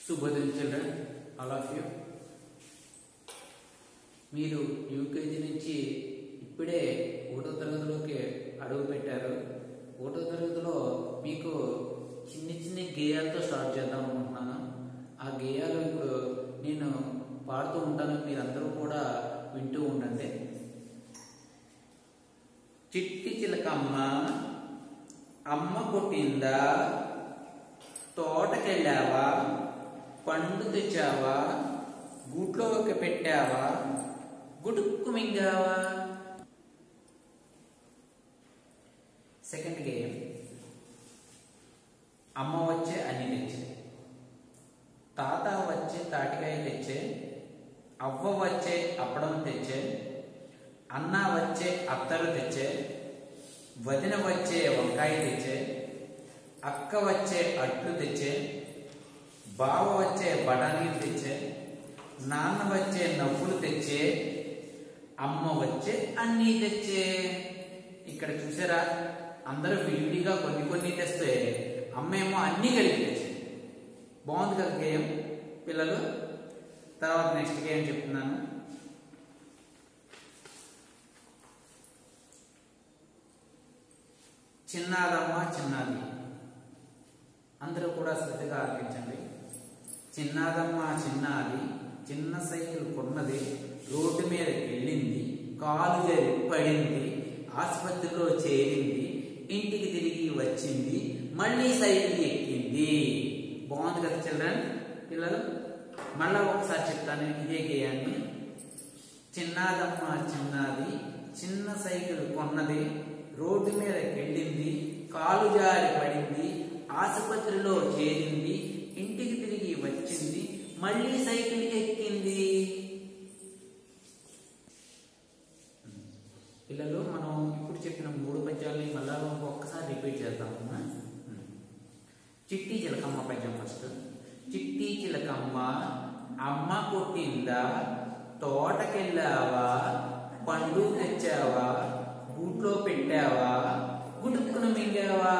శుభోదయం children all of you మీరు UKG నుంచి ఇప్పుడే ఒకటో తరగతిలోకి అడుగు పెట్టారు ఒకటో తరగతిలో మీకు చిన్న చిన్న గేయాలతో స్టార్ట్ చేద్దాం అనుకుంటున్నాను ఆ గేయాలు ఇప్పుడు నేను పాడుతూ ఉంటాను మీరందరూ కూడా వింటూ ఉండండి చిట్టి చిలకమ్మ అమ్మ కొట్టిందా తోటకెళ్ళావా పండు తెచ్చావా గూట్లోకి పెట్టావా గుడుక్కు మింగావా సెకండ్ గేమ్ అమ్మ వచ్చే అన్ని తెచ్చే తాత వచ్చే తాటికాయ తెచ్చే అవ్వ వచ్చే అప్పడం తెచ్చే అన్న వచ్చే అత్తరు తెచ్చే వదిన వచ్చే వంకాయ తెచ్చే అక్క వచ్చే అట్లు తెచ్చే బావ వచ్చే బఠానీలు తెచ్చే నాన్న వచ్చే నవ్వులు తెచ్చే అమ్మ వచ్చే అన్నీ తెచ్చే ఇక్కడ చూసారా అందరూ విడివిడిగా కొన్ని కొన్ని తెస్తే అమ్మ ఏమో అన్నీ కలిపి తెచ్చే బాగుంది కదా గేమ్ పిల్లలు తర్వాత నెక్స్ట్ గేమ్ చెప్తున్నాను చిన్నాదమ్మ చిన్నది అందరూ కూడా శ్రద్ధగా ఆలకించండి చిన్నదమ్మ చిన్నది చిన్న సైకిల్ కొన్నది రోడ్డు మీద వెళ్ళింది కాలు జరి పడింది ఆసుపత్రిలో చేరింది ఇంటికి తిరిగి వచ్చింది మళ్ళీ సైకిల్ ఎక్కింది బాగుంది కదా చిల్డ్రన్ పిల్లలు మళ్ళా ఒకసారి చెప్తాను ఇదే గేయాన్ని చిన్నదమ్మ చిన్నది చిన్న సైకిల్ కొన్నది రోడ్డు మీద వెళ్ళింది కాలు జారి పడింది ఆసుపత్రిలో చేరింది ఇంటికి తిరిగి వచ్చింది మళ్ళీ సైకిల్ ఎక్కింది పిల్లలు మనం ఇప్పుడు చెప్పిన మూడు పద్యాలని మళ్ళా ఒక్కసారి రిపీట్ చేద్దాం చిట్టి చిలకమ్మ పద్యం ఫస్ట్ చిట్టి చిలకమ్మ అమ్మ కొట్టిందా తోటకెళ్ళావా పండు తెచ్చావా గూట్లో పెట్టావా గుడుక్కును మింగావా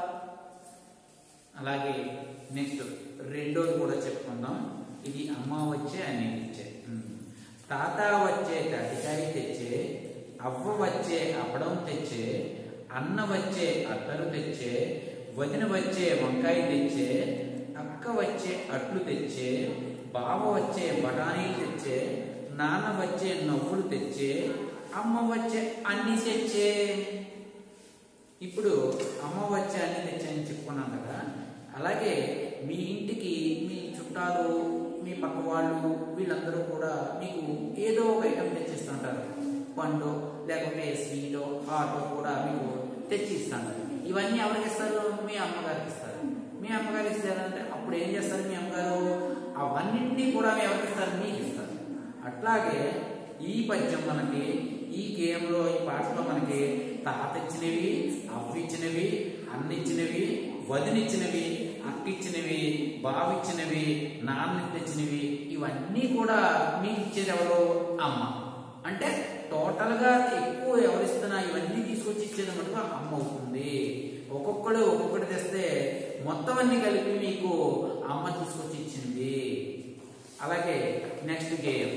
అలాగే నెక్స్ట్ రెండోది కూడా చెప్పుకుందాం ఇది అమ్మ వచ్చే అన్ని తెచ్చే తాత వచ్చే తాటికాయ తెచ్చే అవ్వ వచ్చే అప్పడం తెచ్చే అన్న వచ్చే అత్తరు తెచ్చే వదిన వచ్చే వంకాయ తెచ్చే అక్క వచ్చే అట్లు తెచ్చే బావ వచ్చే బఠానీలు తెచ్చే నాన్న వచ్చే నవ్వులు తెచ్చే అమ్మ వచ్చే అన్ని తెచ్చే ఇప్పుడు అమ్మ వచ్చే అన్ని తెచ్చని చెప్పుకున్నాం కదా అలాగే మీ ఇంటికి మీ చుట్టాలు మీ పక్క వాళ్ళు వీళ్ళందరూ కూడా మీకు ఏదో ఒక ఐటమ్ తెచ్చిస్తుంటారు పండు లేకపోతే స్వీటో హాటో కూడా మీకు తెచ్చి ఇస్తుంటారు ఇవన్నీ ఎవరికి ఇస్తారు మీ అమ్మగారికి ఇస్తారు మీ అమ్మగారికి ఇస్తారంటే అప్పుడు ఏం చేస్తారు మీ అమ్మగారు అవన్నింటినీ కూడా ఎవరికి ఇస్తారు మీకు ఇస్తారు అట్లాగే ఈ పద్యం మనకి ఈ గేమ్లో ఈ పాటలో మనకి తాత ఇచ్చినవి అవ్వ ఇచ్చినవి అన్న ఇచ్చినవి వదినిచ్చినవి అక్కిచ్చినవి బావిచ్చినవి నాన్న తెచ్చినవి ఇవన్నీ కూడా మీకు ఇచ్చేది ఎవరు అమ్మ అంటే టోటల్ గా ఎక్కువ ఎవరిస్తున్నా ఇవన్నీ తీసుకొచ్చి ఇచ్చేది మటుకు అమ్మ అవుతుంది ఒక్కొక్కడు ఒక్కొక్కటి తెస్తే మొత్తం అన్ని కలిపి మీకు అమ్మ తీసుకొచ్చి ఇచ్చింది అలాగే నెక్స్ట్ గేమ్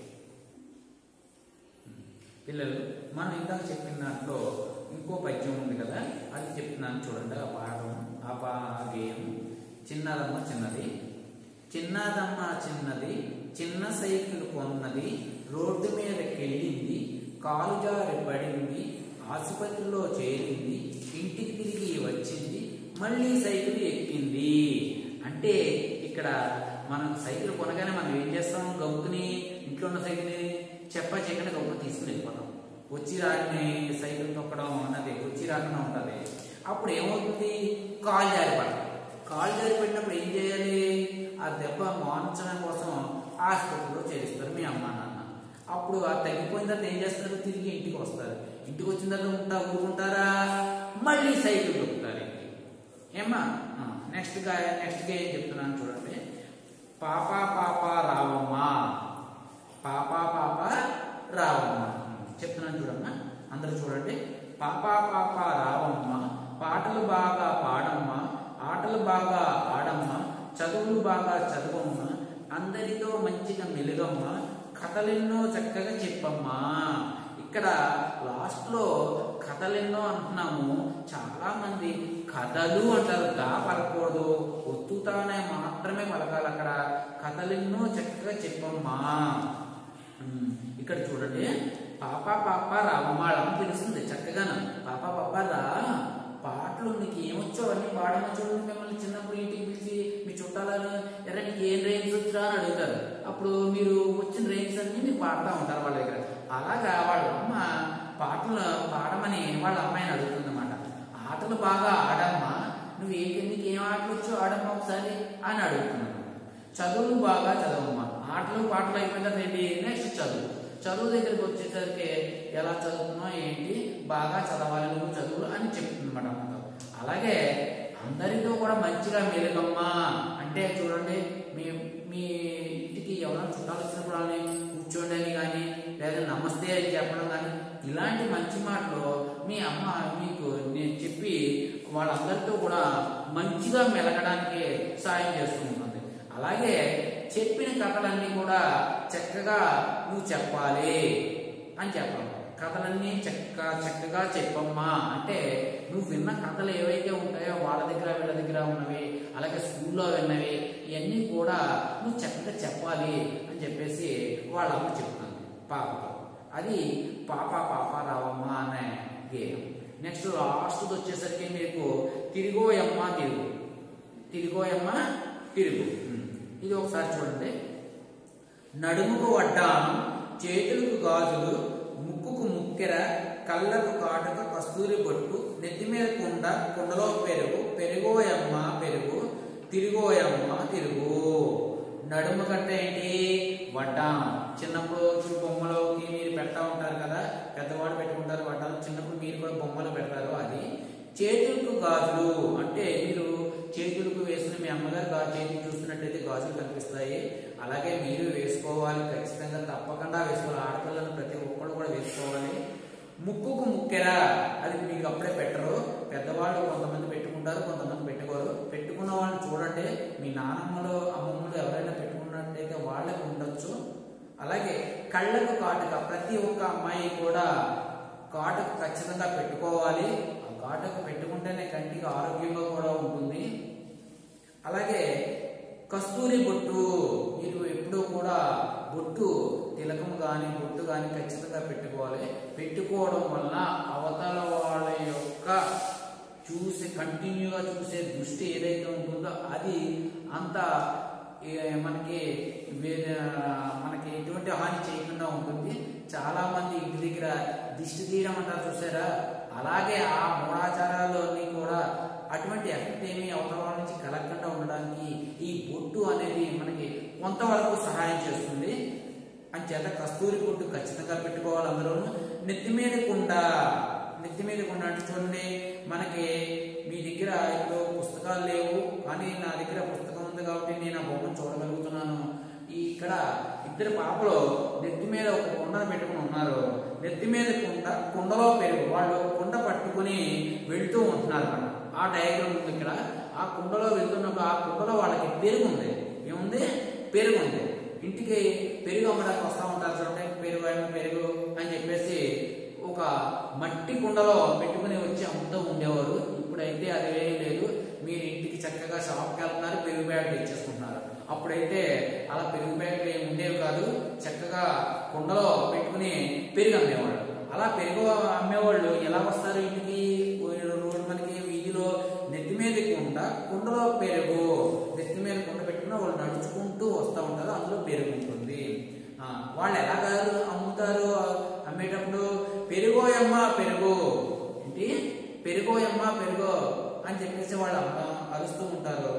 పిల్లలు మనం ఇందాక చెప్పిన దాంట్లో ఇంకో పద్యం ఉంది కదా అది చెప్తున్నాను చూడండి ఆ పాఠం ఆ పా ఆ గేయం చిన్నదమ్మ చిన్నది చిన్నదమ్మ చిన్నది చిన్న సైకిల్ కొన్నది రోడ్డు మీదకి వెళ్ళింది కాలు జారి పడింది ఆసుపత్రిలో చేరింది ఇంటికి తిరిగి వచ్చింది మళ్ళీ సైకిల్ ఎక్కింది అంటే ఇక్కడ మనం సైకిల్ కొనగానే మనం ఏం చేస్తాం గమ్ముకుని ఇంట్లో ఉన్న సైకిల్ని చెప్ప చేయకుండా గమ్మున తీసుకుని వెళ్ళిపోతాం వచ్చి రాని సైకిల్ తొక్కడం అన్నది వచ్చి రాకుండా ఉంటుంది అప్పుడు ఏమవుతుంది కాలు జారి పడతాం కాలు జారి పడినప్పుడు ఏం చేయాలి ఆ దెబ్బ మాన్చడం కోసం ఆసుపత్రిలో చేస్తారు మీ అమ్మ నాన్న అప్పుడు ఆ తగ్గిపోయిన తర్వాత ఏం చేస్తారు తిరిగి ఇంటికి వస్తారు ఇంటికి వచ్చిన తర్వాత ఉంటా ఊరుకుంటారా మళ్ళీ సైకిల్ దొక్కుతారు ఇంటికి ఏమ్మా నెక్స్ట్ గా నెక్స్ట్ గా ఏం చెప్తున్నాను చూడండి పాప పాప రావమ్మ పాప పాప రావమ్మ చెప్తున్నాను చూడమ్మా అందరూ చూడండి పాప పాప రావమ్మ పాటలు బాగా పాడమ్మ ఆటలు బాగా ఆడమ్మ చదువులు బాగా చదవమ్మ అందరితో మంచిగా మెలుగమ్మ కథలెన్నో చక్కగా చెప్పమ్మా ఇక్కడ లాస్ట్ లో కథలెన్నో అంటున్నాము చాలా మంది కథలు అంటారు దా పలకూడదు ఒత్తుతానే మాత్రమే పలకాలి అక్కడ కథలెన్నో చక్కగా చెప్పమ్మా ఉమ్, ఇక్కడ చూడండి పాప పాప రామమాళం తెలుస్తుంది చక్కగాను పాప పాప రా పాటలు నీకు ఏమొచ్చో అన్ని పాడమని చూడండి మిమ్మల్ని చిన్నప్పుడు ఇంటికి పిలిచి మీ చుట్టాలను ఎర్ర నీకు ఏం రేంజ్ వచ్చా అని అడుగుతారు అప్పుడు మీరు వచ్చిన రేంజ్ అన్ని మీరు పాడుతూ ఉంటారు వాళ్ళ దగ్గర అలాగా వాళ్ళ అమ్మ పాటలు పాడమని వాళ్ళ అమ్మాయిని అడుగుతుందన్నమాట ఆటలు బాగా ఆడమ్మా నువ్వు ఏ నీకు ఏం ఆటలు వచ్చో ఆడమ్మా ఒకసారి అని అడుగుతున్నాను చదువులు బాగా చదవమ్మా ఆటలు పాటలు అయిపోయిన తర్వాత ఏంటి నెక్స్ట్ చదువు చదువు దగ్గరికి వచ్చేసరికి ఎలా చదువుతున్నావు ఏంటి బాగా చదవాలి నువ్వు చదువు అని చెప్తుందన్నమాట అమ్మతో అలాగే అందరితో కూడా మంచిగా మెలుగమ్మా అంటే చూడండి మీ మీ ఇంటికి ఎవరైనా చుట్టాలు వచ్చినప్పుడు వాళ్ళని కూర్చోండి అని కానీ లేదా నమస్తే అని చెప్పడం కానీ ఇలాంటి మంచి మాటలు మీ అమ్మ మీకు నేను చెప్పి వాళ్ళందరితో కూడా మంచిగా మెలగడానికి సాయం చేస్తూ ఉంటుంది అలాగే చెప్పిన కథలన్నీ కూడా చక్కగా నువ్వు చెప్పాలి అని చెప్పాలి కథలన్నీ చక్క చక్కగా చెప్పమ్మా అంటే నువ్వు విన్న కథలు ఏవైతే ఉంటాయో వాళ్ళ దగ్గర వీళ్ళ దగ్గర ఉన్నవి అలాగే స్కూల్లో విన్నవి ఇవన్నీ కూడా నువ్వు చక్కగా చెప్పాలి అని చెప్పేసి వాళ్ళ అమ్మ చెప్తుంది పాపతో అది పాప పాప రావమ్మ అనే గేయం నెక్స్ట్ లాస్ట్ వచ్చేసరికి మీకు తిరిగోయమ్మ తిరుగు తిరిగోయమ్మ తిరుగు ఉమ్. ఇది ఒకసారి చూడండి నడుముకు వడ్డాను చేతులకు గాజులు ముక్కుకు ముక్కెర కళ్ళకు కాటుక కస్తూరి బొట్టు నెత్తి మీద కుండ కుండలో పెరుగు పెరుగోయమ్మ పెరుగు తిరిగోయమ్మ తిరుగు నడుము కంటే ఏంటి వడ్డాం చిన్నప్పుడు చూడు బొమ్మలోకి మీరు పెడతా ఉంటారు కదా పెద్దవాళ్ళు పెట్టుకుంటారు వడ్డాలు చిన్నప్పుడు మీరు కూడా బొమ్మలు పెడతారు అది చేతులకు గాజులు అంటే మీరు చేతులకు వేసిన మీ అమ్మగారు గా చేతులు చూస్తున్నట్టయితే గాజులు కనిపిస్తాయి అలాగే మీరు వేసుకోవాలి ఖచ్చితంగా తప్పకుండా వేసుకోవాలి ఆడపిల్లలు ప్రతి ఒక్కళ్ళు కూడా వేసుకోవాలి ముక్కుకు ముక్కెరా అది మీకు అప్పుడే పెట్టరు పెద్దవాళ్ళు కొంతమంది పెట్టుకుంటారు కొంతమంది పెట్టుకోరు పెట్టుకున్న వాళ్ళని చూడండి మీ నానమ్మలు అమ్మమ్మలు ఎవరైనా పెట్టుకున్నట్టయితే వాళ్ళకి ఉండొచ్చు అలాగే కళ్ళకు కాటుక ప్రతి ఒక్క అమ్మాయి కూడా కాటుక ఖచ్చితంగా పెట్టుకోవాలి ఆ కాటుక పెట్టుకుంటేనే కంటికి ఆరోగ్యంగా కూడా ఉంటుంది అలాగే కస్తూరి బొట్టు మీరు ఎప్పుడూ కూడా బొట్టు తిలకం కానీ బొట్టు కానీ ఖచ్చితంగా పెట్టుకోవాలి పెట్టుకోవడం వలన అవతల వాళ్ళ యొక్క చూసే కంటిన్యూగా చూసే దృష్టి ఏదైతే ఉంటుందో అది అంత ఏ, మనకి వేరే మనకి ఎటువంటి హాని చేయకుండా ఉంటుంది చాలా మంది ఇంటి దగ్గర దిష్టి తీయడం అంటారు చూసారా అలాగే ఆ మూఢాచారాలన్నీ కూడా అటువంటి ఎఫెక్ట్ ఏమీ అవతల వాళ్ళ నుంచి కలగకుండా ఉండడానికి ఈ బొట్టు అనేది మనకి కొంతవరకు సహాయం చేస్తుంది అంచేత కస్తూరి బొట్టు ఖచ్చితంగా పెట్టుకోవాలి అందరూ నెత్తి మీద కుండ నెత్తి మీద కుండ అంటే చూడండి మనకి మీ దగ్గర ఇప్పుడు పుస్తకాలు లేవు కానీ నా దగ్గర పుస్తకం ఉంది కాబట్టి నేను ఆ బొమ్మను చూడగలుగుతున్నాను ఈ ఇక్కడ ఇద్దరు పాపలు నెత్తి మీద ఒక కుండను పెట్టుకుని ఉన్నారు నెత్తి మీద కుండ కుండలో పెరుగు వాళ్ళు కుండ పట్టుకుని వెళ్తూ ఉంటున్నారు అన్నమాట. ఆ డయాగ్రామ్ ఉంది ఇక్కడ ఆ కుండలో వెళ్తున్నప్పుడు ఆ కుండలో వాళ్ళకి పెరుగు ఉంది ఏముంది పెరుగు ఉంది ఇంటికి పెరుగు అమ్మడానికి వస్తూ ఉంటారు చూడండి పెరుగు అయిన పెరుగు అని చెప్పేసి ఒక మట్టి కుండలో పెట్టుకుని వచ్చి అమ్ముతూ ఉండేవారు ఇప్పుడైతే అది ఏమీ లేదు మీరు ఇంటికి చక్కగా షాప్కి వెళ్తున్నారు పెరుగు బ్యాగ్ తెచ్చేసుకుంటున్నారు అప్పుడైతే అలా పెరుగు బ్యాగులు ఏమి ఉండేవి కాదు చక్కగా కుండలో పెట్టుకుని పెరుగు అమ్మేవాళ్ళు అలా పెరుగు అమ్మేవాళ్ళు ఎలా వస్తారు ఇంటికి రోడ్డు మనకి వీధిలో నెత్తి మీద కుండ కుండలో పెరుగు నెత్తి మీద కుండ పెట్టుకున్న వాళ్ళు నడుచుకుంటూ వస్తూ ఉంటారు అందులో పెరుగు ఉంటుంది ఆ, వాళ్ళు ఎలాగారు అమ్ముతారు అమ్మేటప్పుడు పెరుగోయమ్మ పెరుగు ఏంటి పెరుగోయమ్మ పెరుగో అని చెప్పేసి వాళ్ళు అమ్మ అరుస్తూ ఉంటారు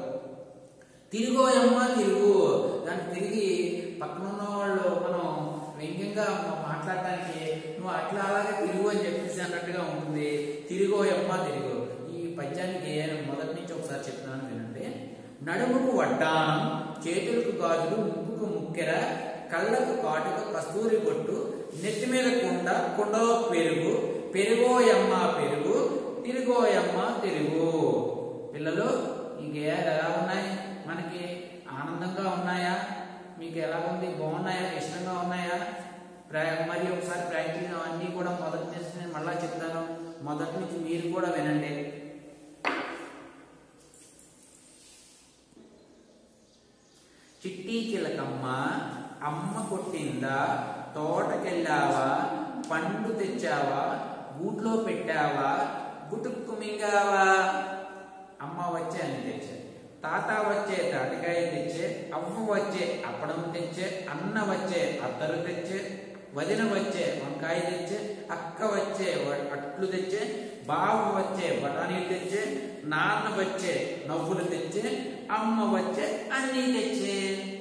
తిరుగోయమ్మ తిరుగు దాన్ని తిరిగి పక్కన ఉన్న వాళ్ళు మనం వ్యంగ్యంగా మా- మాట్లాడటానికి నువ్వు అట్లా అలాగే తిరుగు అని చెప్పేసి అన్నట్టుగా ఉంటుంది తిరుగోయమ్మ తిరుగు ఈ పద్యానికి మొదటి నుంచి ఒకసారి చెప్తున్నాను వినండి నడుముకు వడ్డానం చేతులకు గాజులు ముక్కుకు ముక్కెర కళ్ళకు కాటుక కస్తూరి బొట్టు నెత్తి మీద కుండ కుండలో పెరుగు పెరుగోయమ్మ పెరుగు తిరుగోయమ్మ తిరుగు పిల్లలు ఈ గేయాలు ఎలా ఉన్నాయి మనకి ఆనందంగా ఉన్నాయా మీకు ఎలా ఉంది బాగున్నాయా ఇష్టంగా ఉన్నాయా ప్రా- మరి ఒకసారి ప్రాక్టీస్ అన్నీ కూడా మొదటి నుంచి నేను మళ్ళా చెప్తాను మొదటి నుంచి మీరు కూడా వినండి చిట్టి చిలకమ్మ అమ్మ కొట్టిందా తోటకెళ్ళావా పండు తెచ్చావా గూట్లో పెట్టావా గుటుక్కు మింగావా అమ్మ వచ్చే అని తెచ్చే తాత వచ్చే తాటికాయ తెచ్చే అవ్వ వచ్చే అప్పడం తెచ్చే అన్న వచ్చే అద్దరు తెచ్చే వదిన వచ్చే వంకాయ తెచ్చే అక్క వచ్చే వ- అట్లు తెచ్చే బావ వచ్చే బఠానీలు తెచ్చే నాన్న వచ్చే నవ్వులు తెచ్చే అమ్మ వచ్చే అన్నీ తెచ్చే